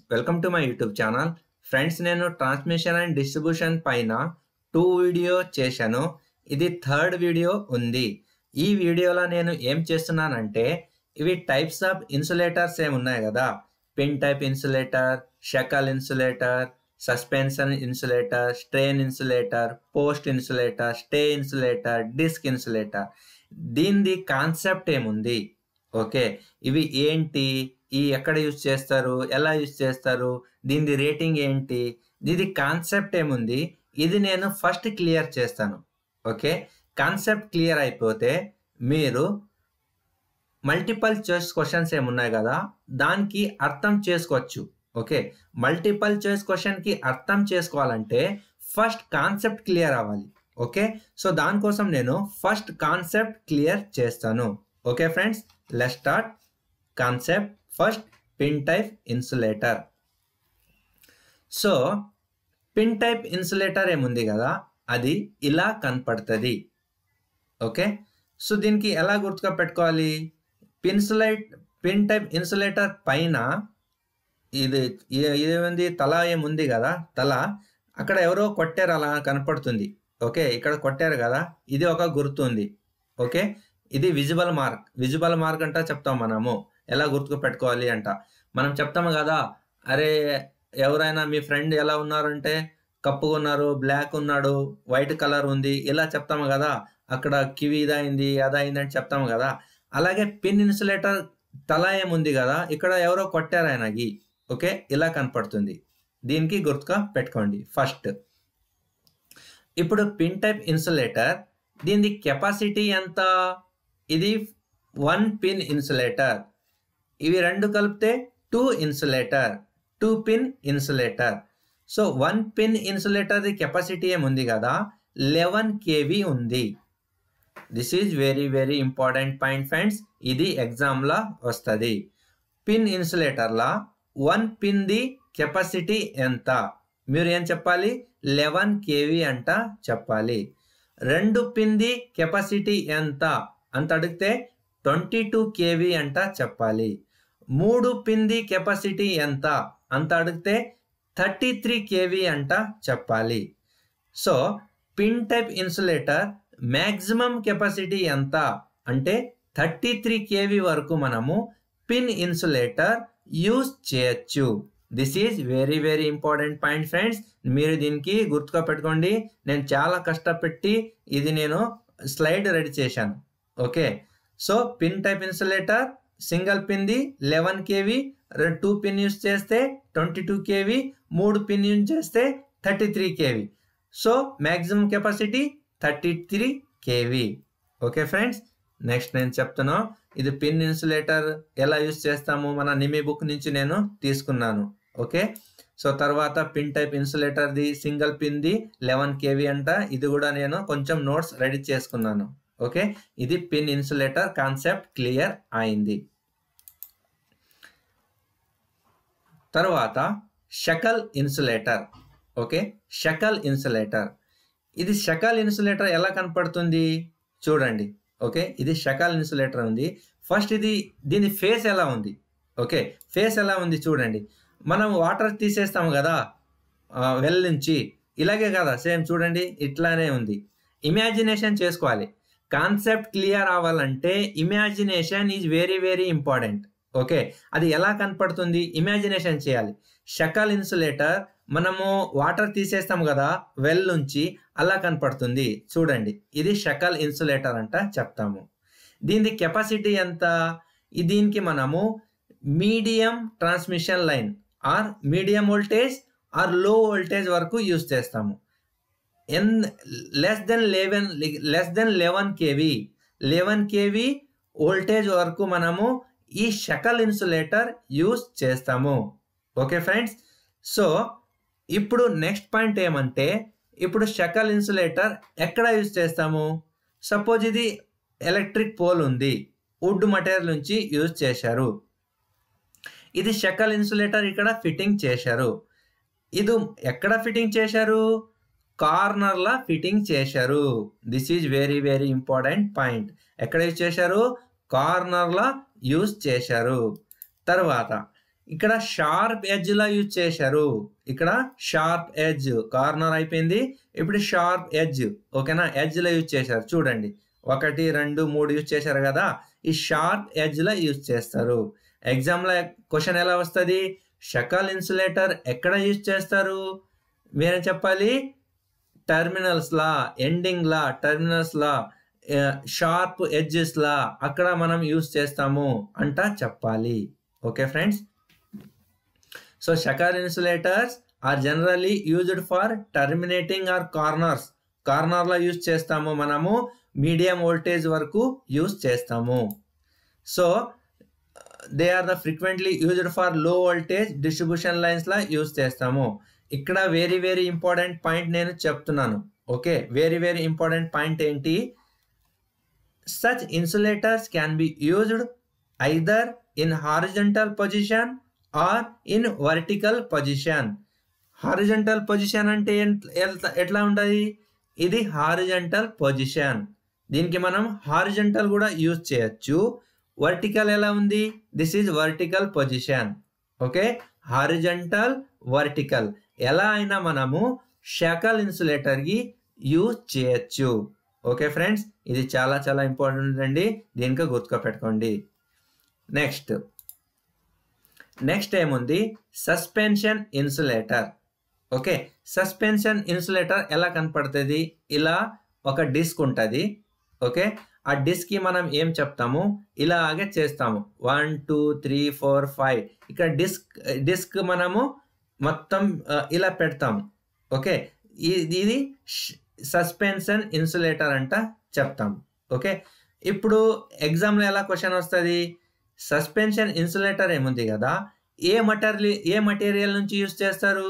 welcome to my YouTube channel friends నేను transmission and distribution పైన two video చేశాను ఇది థర్డ్ వీడియో ఉంది ఈ వీడియోలో నేను ఏం చేస్తున్నానంటే ఇవి టైప్స్ ఆఫ్ ఇన్సులేటర్స్ ఏమి ఉన్నాయి కదా pin type insulator shackle insulator suspension insulator strain insulator post insulator stay insulator disc insulator దీనిది కాన్సెప్ట్ ఏముంది ఓకే ఇవి ఏంటి ఈ ఎక్కడ యూజ్ చేస్తారు ఎలా యూజ్ చేస్తారు దీనిది రేటింగ్ ఏంటి ఇది కాన్సెప్ట్ ఏముంది ఇది నేను ఫస్ట్ క్లియర్ చేస్తాను ఓకే కాన్సెప్ట్ క్లియర్ అయిపోతే మీరు మల్టిపల్ చాయిస్ క్వశ్చన్స్ ఏమున్నాయి కదా దానికి అర్థం చేసుకోవచ్చు ఓకే మల్టిపల్ చాయిస్ క్వశ్చన్కి అర్థం చేసుకోవాలంటే ఫస్ట్ కాన్సెప్ట్ క్లియర్ అవ్వాలి ఓకే సో దానికోసం నేను ఫస్ట్ కాన్సెప్ట్ క్లియర్ చేస్తాను okay friends let start concept first pin type insulator so pin type insulator ఏముంది కదా అది ఇలా కనపడుతుంది ఓకే సో దీనికి ఎలా గుర్తుగా పెట్టుకోవాలి పిన్సులైట్ పిన్ టైప్ ఇన్సులేటర్ పైన ఇది ఇదేముంది తల ఏముంది కదా తల అక్కడ ఎవరో కొట్టారు అలా కనపడుతుంది ఓకే ఇక్కడ కొట్టారు కదా ఇది ఒక గుర్తు ఉంది ఓకే ఇది విజిబుల్ మార్క్ విజిబుల్ మార్క్ అంట చెప్తాం మనము ఎలా గుర్తుకు పెట్టుకోవాలి అంట మనం చెప్తాము కదా అరే ఎవరైనా మీ ఫ్రెండ్ ఎలా ఉన్నారంటే కప్పుగా ఉన్నారు బ్లాక్ ఉన్నాడు వైట్ కలర్ ఉంది ఇలా చెప్తాము కదా అక్కడ కివి ఇదైంది అదైంది అని చెప్తాము కదా అలాగే పిన్ ఇన్సులేటర్ తల ఏముంది కదా ఇక్కడ ఎవరో కొట్టారు ఆయనకి ఓకే ఇలా కనపడుతుంది దీనికి గుర్తుగా పెట్టుకోండి ఫస్ట్ ఇప్పుడు పిన్ టైప్ ఇన్సులేటర్ దీని కెపాసిటీ ఎంత ఇది వన్ పిన్ ఇన్సులేటర్ ఇవి రెండు కలిపితే two insulator two pin insulator so one pin ఇన్సులేటర్ది కెపాసిటీ ఏముంది కదా లెవెన్ కేవీ ఉంది this is very very important point friends ఇది ఎగ్జామ్లో వస్తుంది పిన్ ఇన్సులేటర్లా వన్ పిన్ది కెపాసిటీ ఎంత మీరు ఏం చెప్పాలి లెవెన్ కేవీ అంట చెప్పాలి రెండు పిన్ది కెపాసిటీ ఎంత అంత అడిగితే ట్వంటీ టూ కేవీ అంట చెప్పాలి మూడు పిన్ది కెపాసిటీ ఎంత అంత అడిగితే థర్టీ త్రీ కేవీ అంట చెప్పాలి so pin type insulator maximum capacity ఎంత అంటే థర్టీ త్రీ కేవీ వరకు మనము పిన్ ఇన్సులేటర్ యూజ్ చేయొచ్చు this is very very important point friends మీరు దీనికి గుర్తుగా పెట్టుకోండి నేను చాలా కష్టపెట్టి ఇది నేను స్లైడ్ రెడీ చేశాను okay so pin type insulator single పిన్ది eleven KV two pin use చేస్తే ట్వంటీ టూ కేవీ మూడు పిన్ యూజ్ చేస్తే thirty three KV so maximum capacity thirty three KV okay friends next నేను చెప్తున్నా ఇది పిన్ ఇన్సులేటర్ ఎలా use చేస్తాము మన నిమి బుక్ నుంచి నేను తీసుకున్నాను ఓకే సో తర్వాత పిన్ టైప్ ఇన్సులేటర్ది సింగిల్ పిన్ది లెవెన్ కేవీ అంట ఇది కూడా నేను కొంచెం నోట్స్ రెడీ చేసుకున్నాను ఓకే ఇది పిన్ ఇన్సులేటర్ కాన్సెప్ట్ క్లియర్ అయింది తర్వాత shackle insulator okay shackle insulator ఇది షకల్ ఇన్సులేటర్ ఎలా కనపడుతుంది చూడండి ఓకే ఇది షకల్ ఇన్సులేటర్ ఉంది ఫస్ట్ ఇది దీని ఫేస్ ఎలా ఉంది ఓకే ఫేస్ ఎలా ఉంది చూడండి మనం వాటర్ తీసేస్తాము కదా వెల్ నుంచి ఇలాగే కదా సేమ్ చూడండి ఇట్లానే ఉంది ఇమాజినేషన్ చేసుకోవాలి కాన్సెప్ట్ క్లియర్ అవ్వాలంటే imagination is very very important okay అది ఎలా కనపడుతుంది ఇమాజినేషన్ చేయాలి షకల్ ఇన్సులేటర్ మనము వాటర్ తీసేస్తాం కదా వెల్ నుంచి అలా కనపడుతుంది చూడండి ఇది షకల్ ఇన్సులేటర్ అంట చెప్తాము దీని కెపాసిటీ ఎంత దీనికి మనము medium transmission line or medium voltage or low voltage వరకు యూజ్ చేస్తాము ఎన్ less than eleven less than eleven KV eleven KV voltage వరకు మనము ఈ షకల్ ఇన్సులేటర్ యూజ్ చేస్తాము ఓకే ఫ్రెండ్స్ సో ఇప్పుడు నెక్స్ట్ పాయింట్ ఏమంటే ఇప్పుడు షకల్ ఇన్సులేటర్ ఎక్కడ యూజ్ చేస్తాము సపోజ్ ఇది ఎలక్ట్రిక్ పోల్ ఉంది వుడ్ మటీరియల్ నుంచి యూజ్ చేశారు ఇది షకల్ ఇన్సులేటర్ ఇక్కడ ఫిట్టింగ్ చేశారు ఇది ఎక్కడ ఫిట్టింగ్ చేశారు కార్నర్లా ఫిట్టింగ్ చేశారు this is very very important point ఎక్కడ యూజ్ చేశారు కార్నర్లా యూజ్ చేశారు తర్వాత ఇక్కడ షార్ప్ ఎడ్జ్లా యూజ్ చేశారు ఇక్కడ షార్ప్ ఎడ్జ్ కార్నర్ అయిపోయింది ఇప్పుడు షార్ప్ ఎడ్జ్ ఓకేనా ఎడ్జ్లో యూజ్ చేశారు చూడండి ఒకటి రెండు మూడు యూజ్ చేశారు కదా ఈ షార్ప్ ఎడ్జ్లో యూజ్ చేస్తారు ఎగ్జామ్లో క్వశ్చన్ ఎలా వస్తుంది షకల్ ఇన్సులేటర్ ఎక్కడ యూజ్ చేస్తారు మీరేం చెప్పాలి టర్మినల్స్ లా ఎండింగ్ లా టర్మినల్స్ లా షార్ప్ ఎడ్జెస్ లా అక్కడ మనం యూజ్ చేస్తాము అంట చెప్పాలి okay friends so shackle insulators are generally used for terminating or corners కార్నర్లో యూజ్ చేస్తాము మనము మీడియం వోల్టేజ్ వరకు యూజ్ చేస్తాము so they are the frequently used for low voltage distribution లైన్స్లా యూజ్ చేస్తాము ఇక్కడ వెరీ వెరీ ఇంపార్టెంట్ పాయింట్ నేను చెప్తున్నాను okay very very important point ఏంటి such insulators can be used either in horizontal position or in vertical position horizontal position అంటే ఎట్లా ఉంటుంది ఇది హారిజంటల్ పొజిషన్ దీనికి మనం హారిజంటల్ కూడా యూజ్ చేయొచ్చు వర్టికల్ ఎలా ఉంది this is vertical position okay horizontal vertical ఎలా అయినా మనము షకల్ ఇన్సులేటర్కి యూజ్ చేయొచ్చు ఓకే ఫ్రెండ్స్ ఇది చాలా చాలా ఇంపార్టెంట్ అండి దీనికి గుర్తుకు పెట్టుకోండి నెక్స్ట్ నెక్స్ట్ ఏముంది suspension insulator okay suspension insulator ఎలా కనపడుతుంది ఇలా ఒక డిస్క్ ఉంటుంది ఓకే ఆ డిస్క్కి మనం ఏం చెప్తాము ఇలాగే చేస్తాము one two three four five ఇక్కడ డిస్క్ డిస్క్ మనము మొత్తం ఇలా పెడతాము ఓకే ఇది సస్పెన్షన్ ఇన్సులేటర్ అంట చెప్తాము ఓకే ఇప్పుడు ఎగ్జామ్లో ఎలా క్వశ్చన్ వస్తుంది సస్పెన్షన్ ఇన్సులేటర్ ఏముంది కదా ఏ మటీరియల్ ఏ మటీరియల్ నుంచి యూజ్ చేస్తారు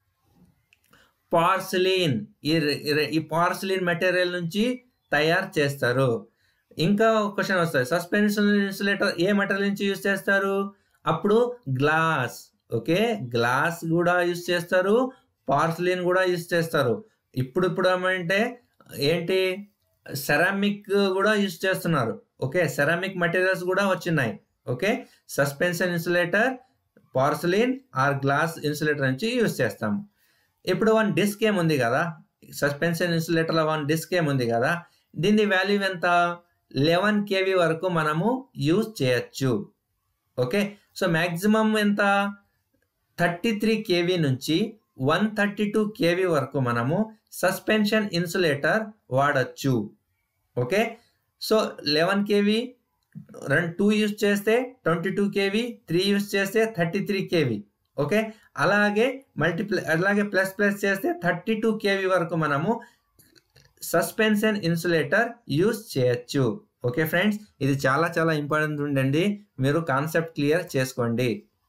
పార్సిలిన్ ఈ ఈ పార్సిలిన్ మెటీరియల్ నుంచి తయారు చేస్తారు ఇంకా క్వశ్చన్ వస్తుంది సస్పెన్షన్ ఇన్సులేటర్ ఏ మెటీరియల్ నుంచి యూజ్ చేస్తారు అప్పుడు గ్లాస్ ఓకే గ్లాస్ కూడా యూజ్ చేస్తారు పార్సిలిన్ కూడా యూజ్ చేస్తారు ఇప్పుడు ఇప్పుడు ఏమంటే ఏంటి సెరామిక్ కూడా యూజ్ చేస్తున్నారు ఓకే సెరామిక్ మెటీరియల్స్ కూడా వచ్చినాయి okay suspension insulator porcelain or glass insulator నుంచి యూజ్ చేస్తాం ఇప్పుడు వన్ డిస్క్ ఏముంది కదా సస్పెన్షన్ ఇన్సులేటర్లో వన్ డిస్క్ ఏముంది కదా దీని వాల్యూ ఎంత లెవెన్ కేవీ వరకు మనము యూజ్ చేయొచ్చు ఓకే సో మ్యాక్సిమం ఎంత థర్టీ త్రీ కేవీ నుంచి వన్ థర్టీ టూ కేవీ వరకు మనము సస్పెన్షన్ ఇన్సులేటర్ వాడచ్చు ఓకే సో లెవెన్ కేవీ రెండు టూ యూజ్ చేస్తే twenty two KV three use చేస్తే థర్టీ త్రీ కేవీ ఓకే అలాగే మల్టిప్లై అలాగే ప్లస్ ప్లస్ చేస్తే థర్టీ టూ కేవీ వరకు మనము సస్పెన్షన్ ఇన్సులేటర్ యూజ్ చేయొచ్చు ఓకే ఫ్రెండ్స్ ఇది చాలా చాలా ఇంపార్టెంట్ ఉండండి మీరు కాన్సెప్ట్ క్లియర్ చేసుకోండి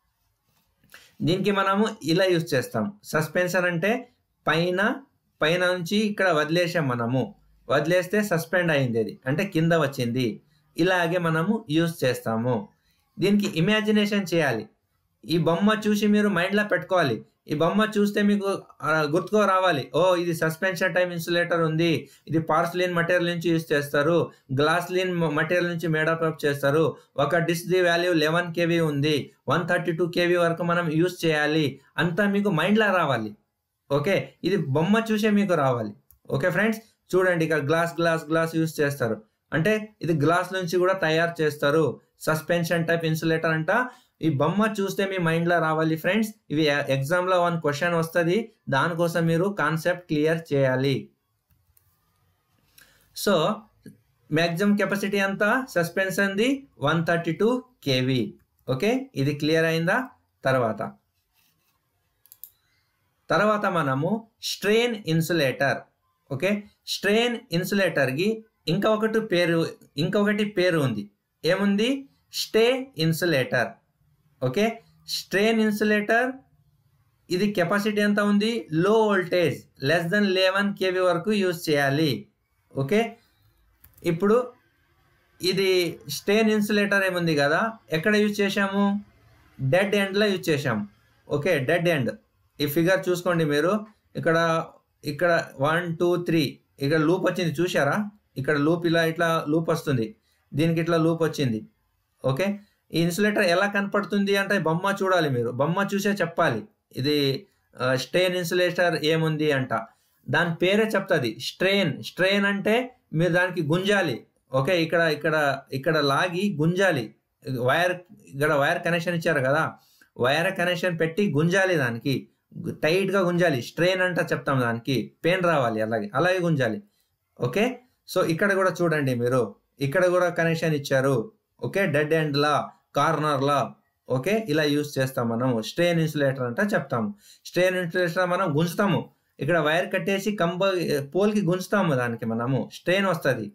దీనికి మనము ఇలా యూజ్ చేస్తాం సస్పెన్షన్ అంటే పైన పైన నుంచి ఇక్కడ వదిలేసాం మనము వదిలేస్తే సస్పెండ్ అయింది అది అంటే కింద వచ్చింది ఇలాగే మనము యూజ్ చేస్తాము దీనికి ఇమాజినేషన్ చేయాలి ఈ బొమ్మ చూసి మీరు మైండ్లో పెట్టుకోవాలి ఈ బొమ్మ చూస్తే మీకు గుర్తుకో రావాలి ఓ ఇది సస్పెన్షన్ టైమ్ ఇన్సులేటర్ ఉంది ఇది పార్స్లిన్ మటీరియల్ నుంచి యూజ్ చేస్తారు గ్లాస్లిన్ మటీరియల్ నుంచి మేడప్ అప్ చేస్తారు ఒక డిస్క్ ది వాల్యూ లెవెన్ కేవీ ఉంది వన్ థర్టీ టూ కేవీ వరకు మనం యూజ్ చేయాలి అంతా మీకు మైండ్లో రావాలి ఓకే ఇది బొమ్మ చూసే మీకు రావాలి ఓకే ఫ్రెండ్స్ చూడండి ఇక్కడ గ్లాస్ గ్లాస్ గ్లాస్ యూజ్ చేస్తారు అంటే ఇది గ్లాస్ నుంచి కూడా తయారు చేస్తారు సస్పెన్షన్ టైప్ ఇన్సులేటర్ అంట ఈ బొమ్మ చూస్తే మీ మైండ్లో రావాలి ఫ్రెండ్స్ ఇవి ఎగ్జామ్లో వన్ క్వశ్చన్ వస్తుంది దానికోసం మీరు కాన్సెప్ట్ క్లియర్ చేయాలి సో మ్యాక్సిమం కెపాసిటీ ఎంత సస్పెన్షన్ది one thirty two KV okay ఇది క్లియర్ అయిందా తర్వాత తర్వాత మనము స్ట్రెయిన్ ఇన్సులేటర్ ఓకే స్ట్రెయిన్ ఇన్సులేటర్కి ఇంకా ఒకటి పేరు ఇంకొకటి పేరు ఉంది ఏముంది stay insulator okay strain insulator ఇది కెపాసిటీ ఎంత ఉంది low voltage less than eleven KV వరకు యూజ్ చేయాలి ఓకే ఇప్పుడు ఇది స్టెయిన్ ఇన్సులేటర్ ఏముంది కదా ఎక్కడ యూజ్ చేసాము డెడ్ ఎండ్లో యూజ్ చేసాము ఓకే డెడ్ ఎండ్ ఈ ఫిగర్ చూసుకోండి మీరు ఇక్కడ ఇక్కడ వన్ టూ త్రీ ఇక్కడ లూప్ వచ్చింది చూసారా ఇక్కడ లూప్ ఇలా ఇట్లా లూప్ వస్తుంది దీనికి ఇట్లా లూప్ వచ్చింది ఓకే ఈ ఇన్సులేటర్ ఎలా కనపడుతుంది అంటే బొమ్మ చూడాలి మీరు బొమ్మ చూసే చెప్పాలి ఇది స్ట్రెయిన్ ఇన్సులేటర్ ఏముంది అంట దాని పేరే చెప్తుంది స్ట్రెయిన్ స్ట్రెయిన్ అంటే మీరు దానికి గుంజాలి ఓకే ఇక్కడ ఇక్కడ ఇక్కడ లాగి గుంజాలి వైర్ ఇక్కడ వైర్ కనెక్షన్ ఇచ్చారు కదా వైర్ కనెక్షన్ పెట్టి గుంజాలి దానికి టైట్గా గుంజాలి స్ట్రెయిన్ అంట చెప్తాం దానికి పెయిన్ రావాలి అలాగే అలాగే గుంజాలి ఓకే సో ఇక్కడ కూడా చూడండి మీరు ఇక్కడ కూడా కనెక్షన్ ఇచ్చారు ఓకే డెడ్ ఎండ్లా కార్నర్లా ఓకే ఇలా యూస్ చేస్తాం మనము స్ట్రెయిన్ ఇన్సులేటర్ అంట చెప్తాము స్ట్రెయిన్ ఇన్సులేటర్ మనం గుంజుతాము ఇక్కడ వైర్ కట్టేసి కంబ పోల్కి గుంజుతాము దానికి మనము స్ట్రెయిన్ వస్తుంది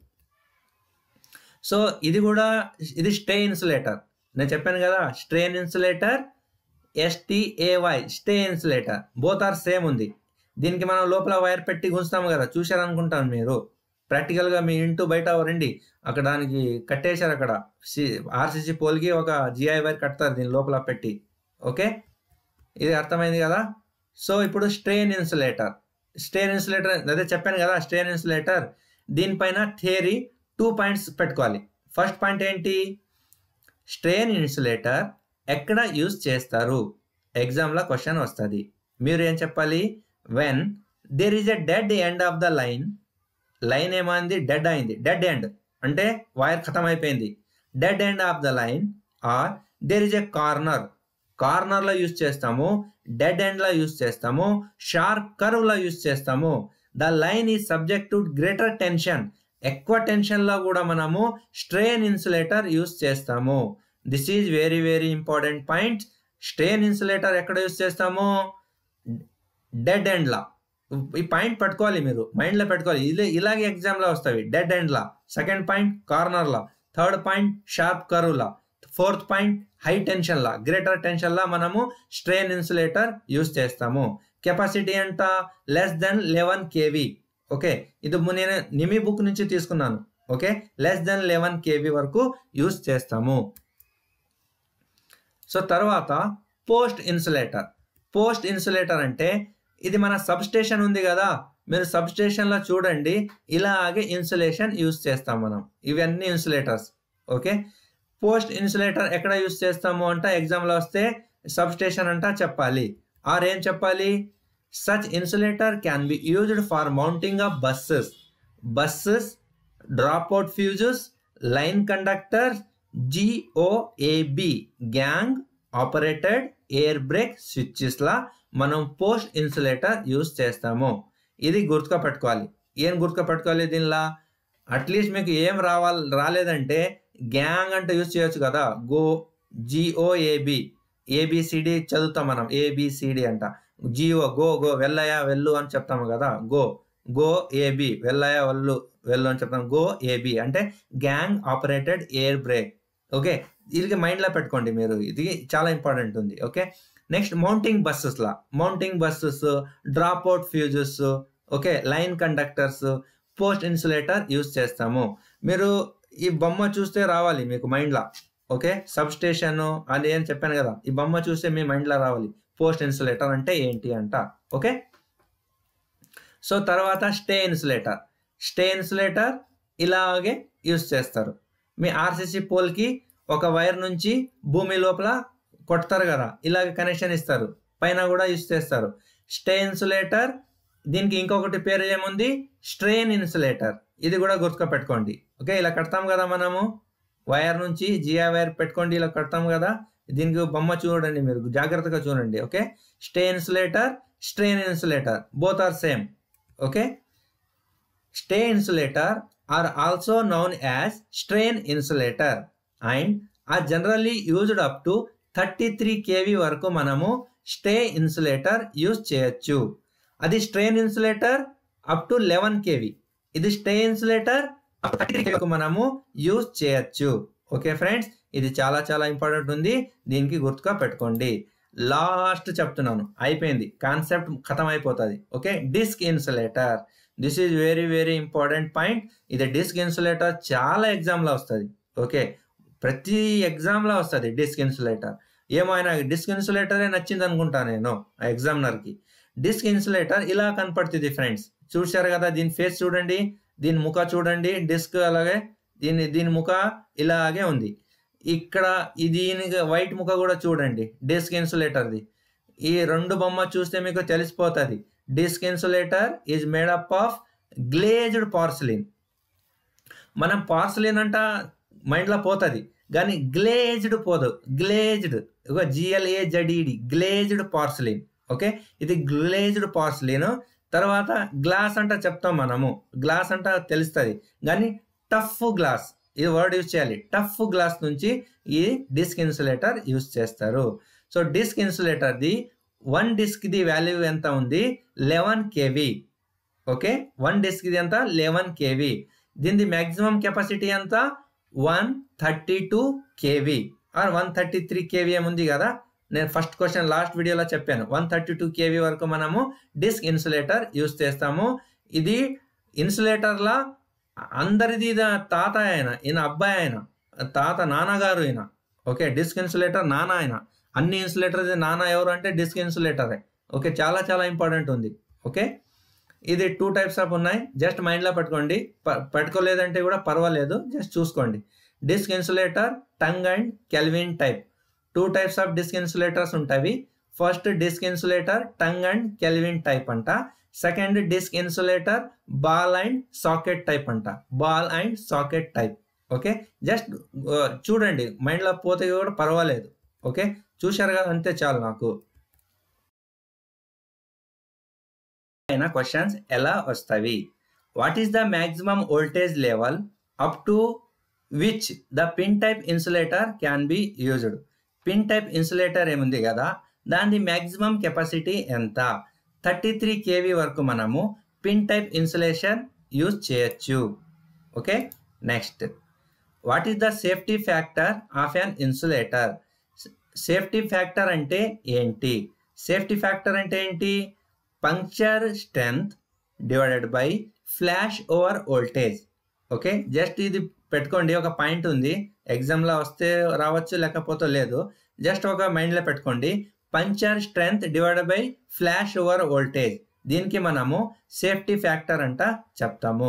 సో ఇది కూడా ఇది స్టే ఇన్సులేటర్ నేను చెప్పాను కదా strain insulator STAY stay insulator both are same ఉంది దీనికి మనం లోపల వైర్ పెట్టి గుంచుతాము కదా చూశారనుకుంటాను మీరు ప్రాక్టికల్గా మీ ఇంటూ బయట రండి అక్కడ దానికి కట్టేశారు అక్కడ ఆర్సీసీ పోల్కి ఒక జిఐ వైర్ కడతారు దీని లోపల పెట్టి ఓకే ఇది అర్థమైంది కదా సో ఇప్పుడు స్ట్రెయిన్ ఇన్సులేటర్ స్ట్రెయిన్ ఇన్సులేటర్ అదే చెప్పాను కదా స్ట్రెయిన్ ఇన్సులేటర్ దీనిపైన థియరీ టూ పాయింట్స్ పెట్టుకోవాలి ఫస్ట్ పాయింట్ ఏంటి స్ట్రెయిన్ ఇన్సులేటర్ ఎక్కడ యూజ్ చేస్తారు ఎగ్జామ్లో క్వశ్చన్ వస్తుంది మీరు ఏం చెప్పాలి when there is a dead end of the line line ఏమైంది డెడ్ అయింది డెడ్ ఎండ్ అంటే వైర్ ఖతం అయిపోయింది dead end of the line or there is a corner కార్నర్లో యూజ్ చేస్తాము డెడ్ ఎండ్లో యూజ్ చేస్తాము షార్ప్ కర్వ్లో యూజ్ చేస్తాము the line is subject to greater tension ఎక్కువ టెన్షన్లో కూడా మనము స్ట్రెయిన్ ఇన్సులేటర్ యూజ్ చేస్తాము this is very very important point strain insulator ఎక్కడ యూజ్ చేస్తాము డెడ్ ఎండ్లా ఈ పాయింట్ పెట్టుకోవాలి మీరు మైండ్లో పెట్టుకోవాలి ఇది ఇలాగే ఎగ్జామ్లో వస్తాయి డెడ్ ఎండ్లా సెకండ్ పాయింట్ కార్నర్లా థర్డ్ పాయింట్ షార్ప్ కరువులా ఫోర్త్ పాయింట్ హై టెన్షన్లా గ్రేటర్ టెన్షన్లా మనము స్ట్రెయిన్ ఇన్సులేటర్ యూజ్ చేస్తాము కెపాసిటీ అంట less than eleven KV okay ఇది నేను నిమి బుక్ నుంచి తీసుకున్నాను okay less than eleven KV వరకు యూజ్ చేస్తాము సో తర్వాత పోస్ట్ ఇన్సులేటర్ పోస్ట్ ఇన్సులేటర్ అంటే ఇది మన సబ్ స్టేషన్ ఉంది కదా మీరు సబ్ స్టేషన్లో చూడండి ఇలాగే ఇన్సులేషన్ యూస్ చేస్తాం మనం ఇవన్నీ ఇన్సులేటర్స్ ఓకే పోస్ట్ ఇన్సులేటర్ ఎక్కడ యూస్ చేస్తాము అంటే ఎగ్జామ్లో వస్తే సబ్ స్టేషన్ అంట చెప్పాలి ఆర్ ఏం చెప్పాలి such insulator can be used for mounting of busses busses drop out fuses line conductors GOAB gang operated air break స్విచ్చెస్లా మనం పోస్ట్ ఇన్సులేటర్ యూస్ చేస్తాము ఇది గుర్తుగా పెట్టుకోవాలి ఏం గుర్తుగా పెట్టుకోవాలి దీనిలా అట్లీస్ట్ మీకు ఏం రావాలి రాలేదంటే గ్యాంగ్ అంటే యూస్ చేయొచ్చు కదా గో జిఓఏబి ఏబిసిడి చదువుతాం మనం ఏబిసిడి అంట జిఓ గో గో వెళ్ళయా వెళ్ళు అని చెప్తాము కదా గో గో ఏబి వెళ్ళయా వెళ్ళు వెళ్ళు అని చెప్తాం గో ఏబి అంటే gang operated air break okay ఇది మైండ్లో పెట్టుకోండి మీరు ఇది చాలా ఇంపార్టెంట్ ఉంది ఓకే నెక్స్ట్ మౌంటింగ్ బస్సెస్లా mounting buses drop out fuses okay line conductors post insulator use చేస్తాము మీరు ఈ బొమ్మ చూస్తే రావాలి మీకు మైండ్లో ఓకే సబ్ స్టేషన్ అది ఏం చెప్పాను కదా ఈ బొమ్మ చూస్తే మీ మైండ్లో రావాలి పోస్ట్ ఇన్సులేటర్ అంటే ఏంటి అంట ఓకే సో తర్వాత స్టే ఇన్సులేటర్ స్టే ఇన్సులేటర్ ఇలాగే యూస్ చేస్తారు మీ ఆర్సీసీ పోల్కి ఒక వైర్ నుంచి భూమి లోపల కొడతారు కదా ఇలాగ కనెక్షన్ ఇస్తారు పైన కూడా యూస్ చేస్తారు స్టే ఇన్సులేటర్ దీనికి ఇంకొకటి పేరు ఏముంది స్ట్రెయిన్ ఇన్సులేటర్ ఇది కూడా గుర్తుగా పెట్టుకోండి ఓకే ఇలా కడతాం కదా మనము వైర్ నుంచి జియా వైర్ పెట్టుకోండి ఇలా కడతాం కదా దీనికి బొమ్మ చూడండి మీరు జాగ్రత్తగా చూడండి okay stay insulator strain insulator both are same okay stay insulator are also known as strain insulator and are generally used up to thirty three KV వరకు మనము స్టే ఇన్సులేటర్ యూజ్ చేయొచ్చు అది strain insulator up to eleven KV ఇది stay insulator మనము use చేయొచ్చు okay friends ఇది చాలా చాలా ఇంపార్టెంట్ ఉంది దీనికి గుర్తుగా పెట్టుకోండి లాస్ట్ చెప్తున్నాను అయిపోయింది కాన్సెప్ట్ ఖతం అయిపోతుంది okay disc insulator this is very very important point ఇది డిస్క్ ఇన్సులేటర్ చాలా ఎగ్జామ్లో వస్తుంది ఓకే ప్రతి ఎగ్జామ్లో వస్తుంది డిస్క్ ఇన్సులేటర్ ఏమో ఆయన డిస్క్ ఇన్సులేటరే నచ్చింది అనుకుంటా నేను ఆ ఎగ్జామినర్కి డిస్క్ ఇన్సులేటర్ ఇలా కనపడుతుంది ఫ్రెండ్స్ చూశారు కదా దీని ఫేస్ చూడండి దీని ముఖ చూడండి డిస్క్ అలాగే దీని దీని ముఖ ఇలాగే ఉంది ఇక్కడ ఇది వైట్ ముక్క కూడా చూడండి డిస్క్ ఇన్సులేటర్ది ఈ రెండు బొమ్మ చూస్తే మీకు తెలిసిపోతుంది disc insulator is made up of glazed porcelain మనం పార్సలిన్ అంట మైండ్లో పోతుంది కానీ గ్లేజ్డ్ పోదు గ్లేజ్డ్ ఒక GLA ZED glazed porcelain okay ఇది గ్లేజ్డ్ పార్సలిన్ తర్వాత గ్లాస్ అంట చెప్తాం మనము గ్లాస్ అంట తెలుస్తుంది కానీ టఫ్ గ్లాస్ ఇది వర్డ్ యూజ్ చేయాలి టఫ్ గ్లాస్ నుంచి ఈ డిస్క్ ఇన్సులేటర్ యూజ్ చేస్తారు సో డిస్క్ ఇన్సులేటర్ది వన్ డిస్క్ది వాల్యూ ఎంత ఉంది లెవెన్ కేవీ ఓకే వన్ డిస్క్ది ఎంత లెవెన్ కేవీ దీనిది మ్యాక్సిమం కెపాసిటీ ఎంత one thirty two KV or one thirty three KV ఏముంది కదా నేను ఫస్ట్ క్వశ్చన్ లాస్ట్ వీడియోలో చెప్పాను వన్ థర్టీ టూ కేవీ వరకు మనము డిస్క్ ఇన్సులేటర్ యూస్ చేస్తాము ఇది ఇన్సులేటర్లా అందరిది తాత ఆయన ఈయన అబ్బాయి ఆయన తాత నాన్నగారు ఈయన ఓకే డిస్క్ ఇన్సులేటర్ నాన్న ఆయన అన్ని ఇన్సులేటర్ నాన్న ఎవరు అంటే డిస్క్ ఇన్సులేటరే ఓకే చాలా చాలా ఇంపార్టెంట్ ఉంది ఓకే ఇది టూ టైప్స్ ఆఫ్ ఉన్నాయి జస్ట్ మైండ్లో పెట్టుకోండి పెట్టుకోలేదంటే కూడా పర్వాలేదు జస్ట్ చూసుకోండి disc insulator tongue and Kelvin type two types of disc insulators ఉంటాయి first disc insulator tongue and Kelvin type అంట second disc insulator ball and socket type అంట ball and socket type okay just చూడండి మైండ్లో పోతే కూడా పర్వాలేదు okay చూశారు కదా అంతే చాలు నాకు అయిన క్వశ్చన్స్ ఎలా వస్తాయి what is the maximum voltage level up to which the pin type insulator can be used pin type insulator ఏముంది కదా దాని మ్యాక్సిమం కెపాసిటీ ఎంత థర్టీ త్రీ కేవీ వరకు మనము పిన్ టైప్ ఇన్సులేషన్ యూజ్ చేయొచ్చు okay next what is the safety factor of an insulator safety factor అంటే ఏంటి safety factor అంటే ఏంటి puncture strength divided by flash over voltage okay just ఇది పెట్టుకోండి ఒక పాయింట్ ఉంది ఎగ్జామ్లో వస్తే రావచ్చు లేకపోతే లేదు జస్ట్ ఒక మైండ్లో పెట్టుకోండి puncture strength divided by flash over voltage దీనికి మనము సేఫ్టీ ఫ్యాక్టర్ అంట చెప్తాము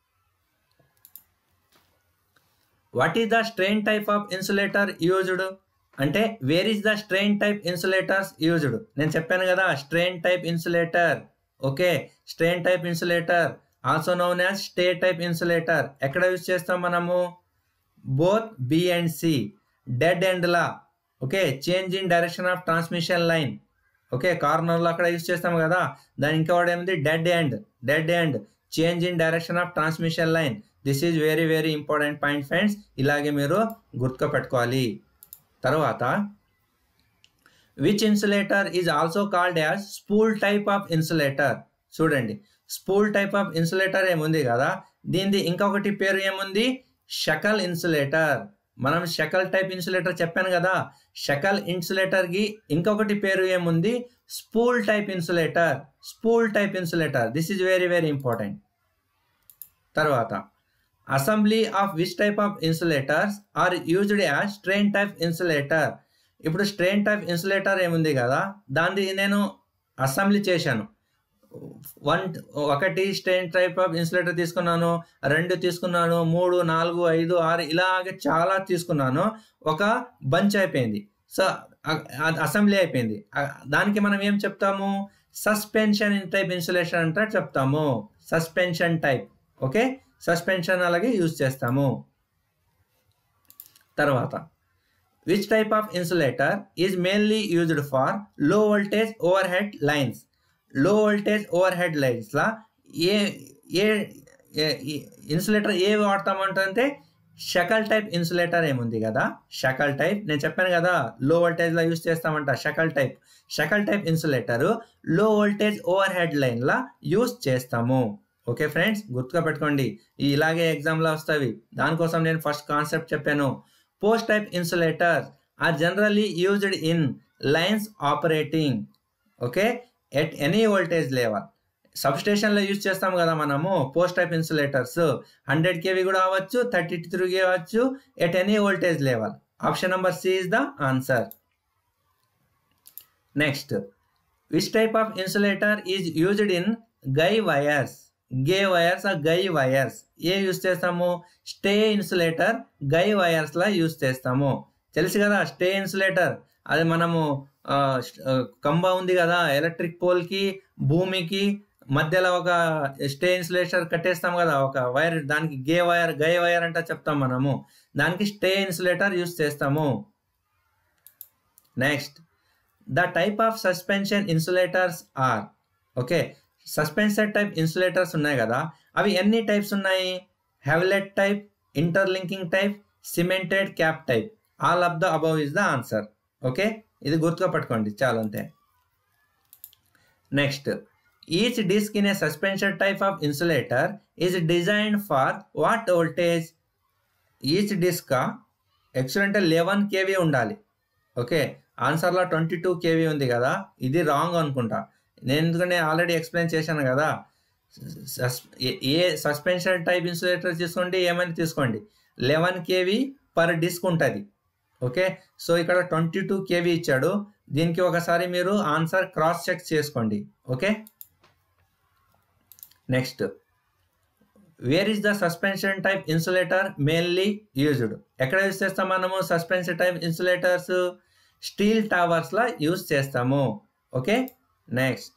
what is the strain type of insulator used అంటే where is the strain type insulators used నేను చెప్పాను కదా strain type insulator okay strain type insulator also known as stay type insulator ఎక్కడ use చేస్తాం మనము both B and C dead ఎండ్లా okay change in direction of transmission line okay కార్నర్లో అక్కడ use చేస్తాం కదా దాని ఇంకా వాడు ఏమిటి dead end dead end change in direction of transmission line this is very very important point friends ఇలాగే మీరు గుర్తుకు పెట్టుకోవాలి తర్వాత which insulator is also called as spool type of insulator చూడండి స్పూల్ టైప్ ఆఫ్ ఇన్సులేటర్ ఏముంది కదా దీనిది ఇంకొకటి పేరు ఏముంది షకల్ ఇన్సులేటర్ మనం షకల్ టైప్ ఇన్సులేటర్ చెప్పాను కదా షకల్ ఇన్సులేటర్కి ఇంకొకటి పేరు ఏముంది spool type insulator spool type insulator this is very very important తర్వాత assembly of which type of insulators are used as strain type insulator ఇప్పుడు స్ట్రెయిన్ టైప్ ఇన్సులేటర్ ఏముంది కదా దాన్ని నేను అసెంబ్లీ చేశాను వన్ ఒకటి స్ట్రెయిన్ టైప్ ఆఫ్ ఇన్సులేటర్ తీసుకున్నాను రెండు తీసుకున్నాను మూడు నాలుగు ఐదు ఆరు ఇలాగే చాలా తీసుకున్నాను ఒక బంచ్ అయిపోయింది సో అసెంబ్లీ అయిపోయింది దానికి మనం ఏం చెప్తాము సస్పెన్షన్ టైప్ ఇన్సులేషన్ అంటే చెప్తాము సస్పెన్షన్ టైప్ ఓకే సస్పెన్షన్ అలాగే యూజ్ చేస్తాము తర్వాత which type of insulator is mainly used for low voltage overhead lines low voltage overhead లైన్స్లా ఏ ఏ ఇన్సులేటర్ ఏ వాడతామంటే షకల్ టైప్ ఇన్సులేటర్ ఏముంది కదా షకల్ టైప్ నేను చెప్పాను కదా లో వోల్టేజ్లో యూస్ చేస్తామంట shackle type shackle type insulator low voltage overhead లైన్లా యూస్ చేస్తాము ఓకే ఫ్రెండ్స్ గుర్తుగా పెట్టుకోండి ఇలాగే ఎగ్జామ్లో వస్తాయి దానికోసం నేను ఫస్ట్ కాన్సెప్ట్ చెప్పాను post type insulators are generally used in lines operating okay at any voltage level sub స్టేషన్లో యూజ్ చేస్తాం కదా మనము post type insulators hundred KV కూడా అవ్వచ్చు థర్టీ త్రీ అవ్వచ్చు at any voltage level option number C is the answer next which type of insulator is used in guy wires guy wires ah guy wires ఏ use చేస్తాము stay insulator గై వైర్స్లా use చేస్తాము తెలుసు కదా stay insulator అది మనము ఆ, ఆ, కంబ ఉంది కదా ఎలక్ట్రిక్ పోల్కి భూమికి మధ్యలో ఒక స్టే ఇన్సులేటర్ కట్టేస్తాం కదా ఒక వైర్ దానికి గే వైర్ గై వైర్ అంటే చెప్తాం మనము దానికి స్టే ఇన్సులేటర్ యూస్ చేస్తాము next the type of suspension insulators are okay suspension type insulators ఉన్నాయి కదా అవి ఎన్ని టైప్స్ ఉన్నాయి Hewlett type interlinking type cemented cap type all of the above is the answer okay ఇది గుర్తుగా పట్టుకోండి చాలా అంతే next each disc in a suspension type of insulator is designed for what voltage each disc excellent eleven KV ఉండాలి okay ఆన్సర్లో twenty two KV ఉంది కదా ఇది రాంగ్ అనుకుంటా నేను ఎందుకంటే ఆల్రెడీ ఎక్స్ప్లెయిన్ చేశాను కదా సస్ ఏ- ఏ సస్పెన్షన్ టైప్ ఇన్సులేటర్ తీసుకోండి ఏమైనా తీసుకోండి లెవెన్ కేవీ పర్ డిస్క్ ఉంటుంది ఓకే సో ఇక్కడ ట్వంటీ టూ కేవీ ఇచ్చాడు దీనికి ఒకసారి మీరు ఆన్సర్ క్రాస్ చెక్ చేసుకోండి okay next where is the suspension type insulator mainly used ఎక్కడ యూజ్ చేస్తాం మనము సస్పెన్షన్ టైప్ ఇన్సులేటర్స్ స్టీల్ టవర్స్లో యూజ్ చేస్తాము okay next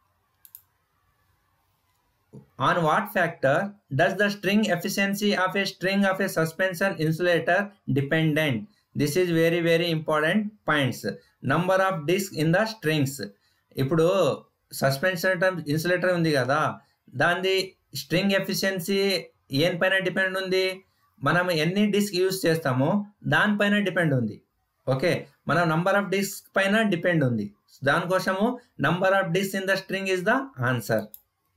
on what factor does the string efficiency of a string of a suspension insulator dependent this is very very important points number of discs in the strings ఇప్పుడు suspension insulator ఉంది కదా దాని string efficiency పైన depend ఉంది మనం ఎన్ని disc use చేస్తామో దానిపైన డిపెండ్ ఉంది ఓకే మనం నంబర్ ఆఫ్ డిస్క్ పైన డిపెండ్ ఉంది దానికోసము number of disc in the string is the answer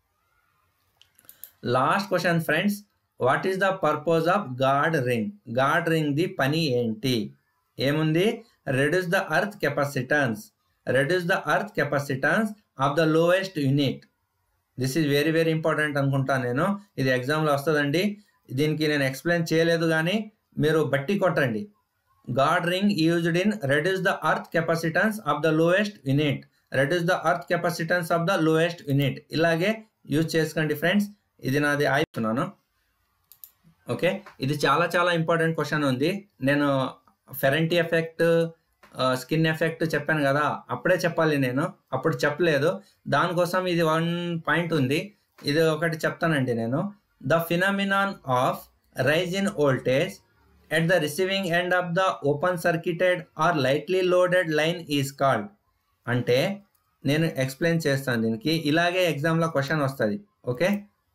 last question friends what is the purpose of guard ring guard ring ది పని ఏంటి ఏముంది reduce the earth capacitance reduce the earth capacitance of the lowest unit this is very very important అనుకుంటాను నేను ఇది ఎగ్జామ్లో వస్తుందండి దీనికి నేను ఎక్స్ప్లెయిన్ చేయలేదు కానీ మీరు బట్టి కొట్టండి guard ring used in reduce the earth capacitance of the lowest unit reduce the earth capacitance of the lowest unit ఇలాగే యూజ్ చేసుకోండి ఫ్రెండ్స్ ఇది నాది ఆయిస్తున్నాను ఓకే ఇది చాలా చాలా ఇంపార్టెంట్ క్వశ్చన్ ఉంది నేను ఫెరెంటీ ఎఫెక్ట్ స్కిన్ ఎఫెక్ట్ చెప్పాను కదా అప్పుడే చెప్పాలి నేను అప్పుడు చెప్పలేదు దానికోసం ఇది వన్ పాయింట్ ఉంది ఇది ఒకటి చెప్తానండి నేను the phenomenon of rise in voltage at the receiving end of the open circuited or lightly loaded line is called అంటే నేను ఎక్స్ప్లెయిన్ చేస్తాను దీనికి ఇలాగే ఎగ్జామ్లో క్వశ్చన్ వస్తుంది ఓకే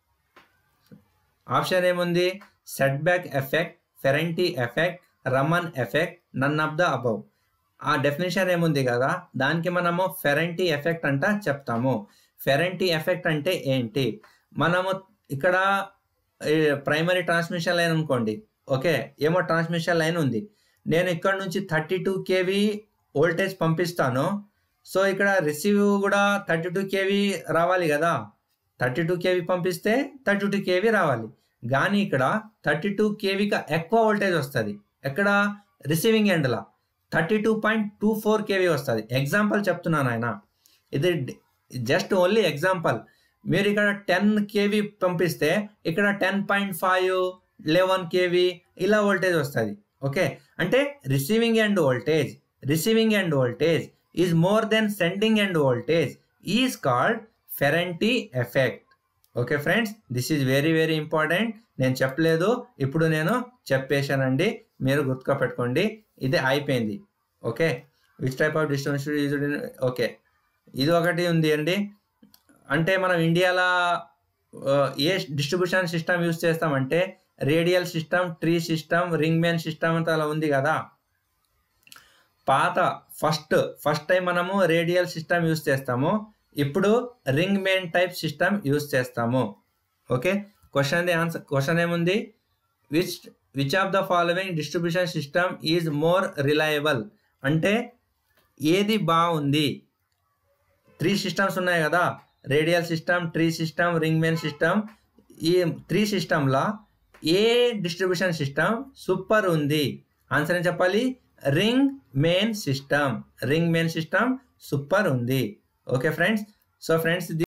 ఆప్షన్ ఏముంది set back effect Ferranti effect Raman effect none of the above ah definition ఏముంది కదా దానికి మనము ఫెరెంటీ ఎఫెక్ట్ అంట చెప్తాము ఫెరెంటీ ఎఫెక్ట్ అంటే ఏంటి మనము ఇక్కడ ప్రైమరీ ట్రాన్స్మిషన్ లైన్ అనుకోండి ఓకే ఏమో ట్రాన్స్మిషన్ లైన్ ఉంది నేను ఇక్కడ నుంచి థర్టీ టూ కేవీ వోల్టేజ్ పంపిస్తాను సో ఇక్కడ రిసీవ్ కూడా థర్టీ టూ కేవీ రావాలి కదా థర్టీ టూ కేవీ పంపిస్తే థర్టీ టూ కేవీ రావాలి కానీ ఇక్కడ థర్టీ టూ కేవీకి ఎక్కువ వోల్టేజ్ వస్తుంది ఎక్కడ రిసీవింగ్ ఎండ్లా thirty two point two four KV వస్తుంది ఎగ్జాంపుల్ చెప్తున్నాను ఆయన ఇది జస్ట్ ఓన్లీ ఎగ్జాంపుల్ మీరు ఇక్కడ టెన్ కేవీ పంపిస్తే ఇక్కడ ten point five eleven KV ఇలా వోల్టేజ్ వస్తుంది ఓకే అంటే receiving end voltage receiving end voltage is more than sending end voltage is called Ferranti effect okay friends this is very very important నేను చెప్పలేదు ఇప్పుడు నేను చెప్పేశానండి మీరు గుర్తుగా పెట్టుకోండి ఇది అయిపోయింది okay which type of distribution used okay ఇది ఒకటి ఉంది అండి అంటే మనం ఇండియాలో ఆ, ఏ డిస్ట్రిబ్యూషన్ సిస్టమ్ యూజ్ చేస్తామంటే radial system tree system ring main system అంతా అలా ఉంది కదా పాత ఫస్ట్ ఫస్ట్ టైం మనము రేడియల్ సిస్టమ్ యూజ్ చేస్తాము ఇప్పుడు ring main type system use చేస్తాము ఓకే క్వశ్చన్ ఆన్సర్ క్వశ్చన్ ఏముంది which which of the following distribution system is more reliable అంటే ఏది బాగుంది త్రీ సిస్టమ్స్ ఉన్నాయి కదా radial system tree system ring main system ఈ త్రీ సిస్టమ్లా ఏ డిస్ట్రిబ్యూషన్ సిస్టమ్ సూపర్ ఉంది ఆన్సర్ ఏం చెప్పాలి ring main system ring main system super ఉంది ఓకే ఫ్రెండ్స్ సో ఫ్రెండ్స్